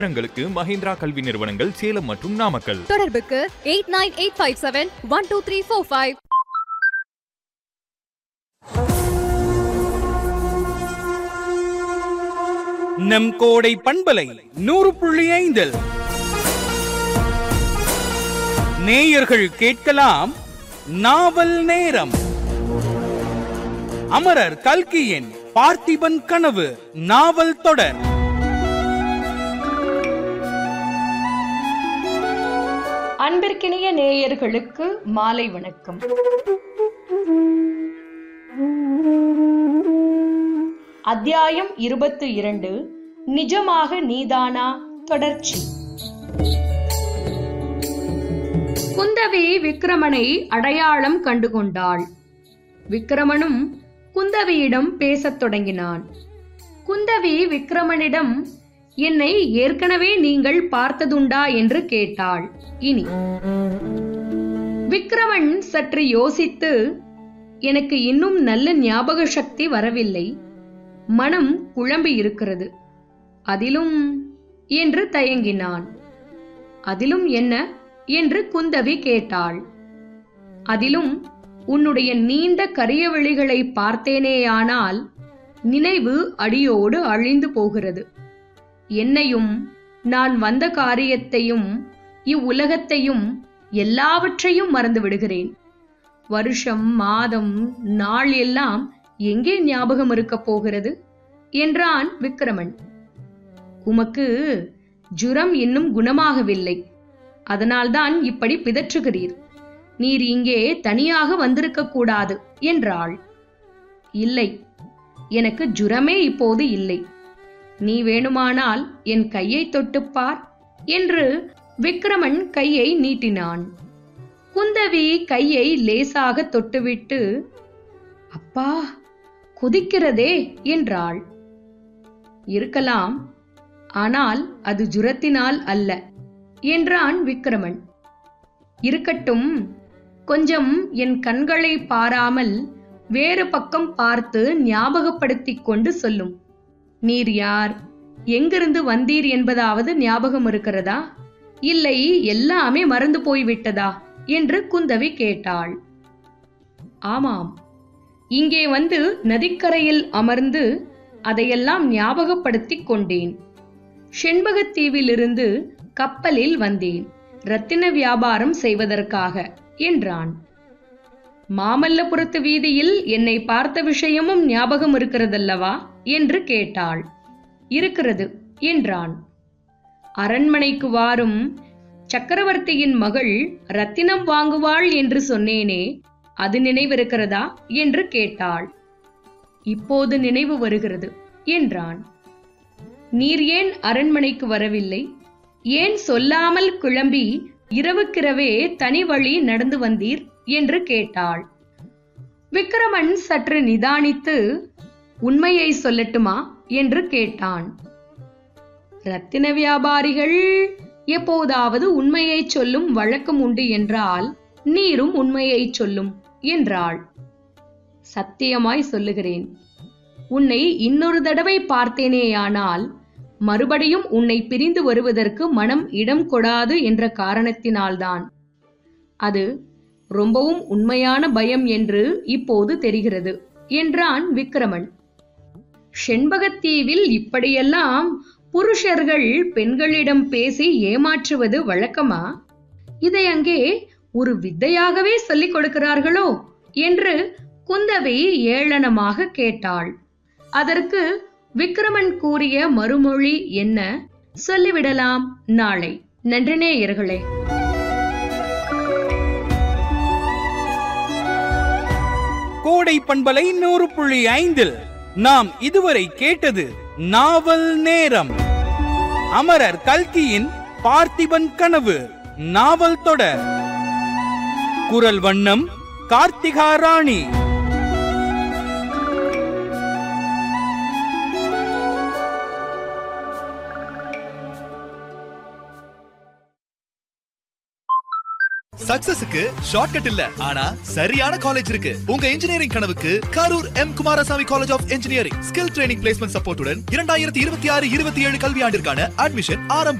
விவரங்களுக்கு மஹிந்திரா கல்வி நிறுவனங்கள் சேலம் மற்றும் நாமக்கல் தொடர்புக்கு eight nine eight five seven one two three four five நம் கோடை பண்பலை நூறு புள்ளி ஐந்தில் நேயர்கள் கேட்கலாம் நாவல் நேரம் அமரர் கல்கியின் பார்த்திபன் கனவு நாவல் தொடர் அன்பிற்கினிய நேயர்களுக்கு மாலை வணக்கம் அத்தியாயம் இருபத்து இரண்டு நிஜமாக நீதானா தொடர்ச்சி குந்தவி விக்கிரமனை அடையாளம் கண்டுகொண்டாள் விக்கிரமனும் குந்தவியிடம் பேசத் தொடங்கினான் குந்தவி விக்கிரமனிடம் என்னை ஏற்கனவே நீங்கள் பார்த்ததுண்டா என்று கேட்டாள் இனி விக்கிரமன் சற்று யோசித்து எனக்கு இன்னும் நல்ல ஞாபக சக்தி வரவில்லை மனம் குழம்பி இருக்கிறது அதிலும் என்று தயங்கினான் அதிலும் என்ன என்று குந்தவி கேட்டாள் அதிலும் உன்னுடைய நீண்ட கரிய விழிகளை பார்த்தேனேயானால் நினைவு அடியோடு அழிந்து போகிறது என்னையும் நான் வந்த காரியத்தையும் இவ்வுலகத்தையும் எல்லாவற்றையும் மறந்து விடுகிறேன் வருஷம் மாதம் நாள் எல்லாம் எங்கே ஞாபகம் இருக்கப் போகிறது என்றான் விக்கிரமன் உமக்கு ஜுரம் இன்னும் குணமாகவில்லை அதனால்தான் இப்படி பிதற்றுகிறீர் நீர் இங்கே தனியாக வந்திருக்க கூடாது என்றாள் இல்லை எனக்கு ஜுரமே இப்போது இல்லை நீ வேணுமானால் என் கையை தொட்டுப் பார் என்று விக்கிரமன் கையை நீட்டினான் குந்தவி கையை லேசாக தொட்டுவிட்டு அப்பா கொதிக்கிறதே என்றாள் இருக்கலாம் ஆனால் அது ஜுரத்தினால் அல்ல என்றான் விக்கிரமன் இருக்கட்டும் கொஞ்சம் என் கண்களை பாராமல் வேறு பக்கம் பார்த்து ஞாபகப்படுத்திக் கொண்டு சொல்லும் நீர் யார் எங்கிருந்து வந்தீர் என்பதாவது ஞாபகம் இருக்கிறதா இல்லை எல்லாமே மறந்து போய்விட்டதா என்று குந்தவி கேட்டாள் ஆமாம் இங்கே வந்து நதிக்கரையில் அமர்ந்து அதையெல்லாம் ஞாபகப்படுத்திக் கொண்டேன் செண்பகத்தீவிலிருந்து கப்பலில் வந்தேன் ரத்தின வியாபாரம் செய்வதற்காக என்றான் மாமல்லபுரத்து வீதியில் என்னை பார்த்த விஷயமும் ஞாபகம் இருக்கிறதல்லவா என்று கேட்டாள் இருக்கிறது என்றான் அரண்மனைக்கு வாரும் சக்கரவர்த்தியின் மகள் ரத்தினம் வாங்குவாள் என்று சொன்னேனே அது நினைவிருக்கிறதா என்று கேட்டாள் இப்போது நினைவு வருகிறது என்றான் நீர் ஏன் அரண்மனைக்கு வரவில்லை ஏன் சொல்லாமல் கிளம்பி இரவுக்கிரவே தனி வழி நடந்து வந்தீர் என்று கேட்டாள் விக்கிரமன் சற்று நிதானித்து உண்மையை சொல்லட்டுமா என்று கேட்டான் ரத்தின வியாபாரிகள் எப்போதாவது உண்மையை சொல்லும் வழக்கம் உண்டு என்றால் நீரும் உண்மையை சொல்லும் என்றாள் சத்தியமாய் சொல்லுகிறேன் உன்னை இன்னொரு தடவை பார்த்தேனேயானால் மறுபடியும் உன்னை பிரிந்து வருவதற்கு மனம் இடம் கொடாது என்ற காரணத்தினால்தான் அது ரொம்பவும் உண்மையான பயம் என்று இப்போது தெரிகிறது என்றான் விக்கிரமன் செண்பகத்தீவில் இப்படியெல்லாம் புருஷர்கள் பெண்களிடம் பேசி ஏமாற்றுவது வழக்கமா இதை அங்கே ஒரு வித்தையாகவே சொல்லிக் கொடுக்கிறார்களோ என்று குந்தவி ஏளனமாக கேட்டாள் அதற்கு விக்கிரமன் கூறிய மறுமொழி என்ன சொல்லிவிடலாம் நாளை நன்றி நேயர்களே கோடை பண்பலை நூறு புள்ளி ஐந்தில் நாம் இதுவரை கேட்டது நாவல் நேரம் அமரர் கல்கியின் பார்த்திபன் கனவு நாவல் தொடர் குரல் வண்ணம் கார்த்திகா ராணி சக்சஸுக்கு ஷார்ட்கட் இல்ல ஆனா சரியான காலேஜ் இருக்கு உங்க இன்ஜினியரிங் கனவுக்கு Karur M Kumarasamy college of engineering skill training placement சப்போர்ட்டுடன் இரண்டாயிரத்தி இருபத்தி ஆறு இருபத்தி ஏழு கல்வியாண்டிற்கான அட்மிஷன் ஆரம்பம்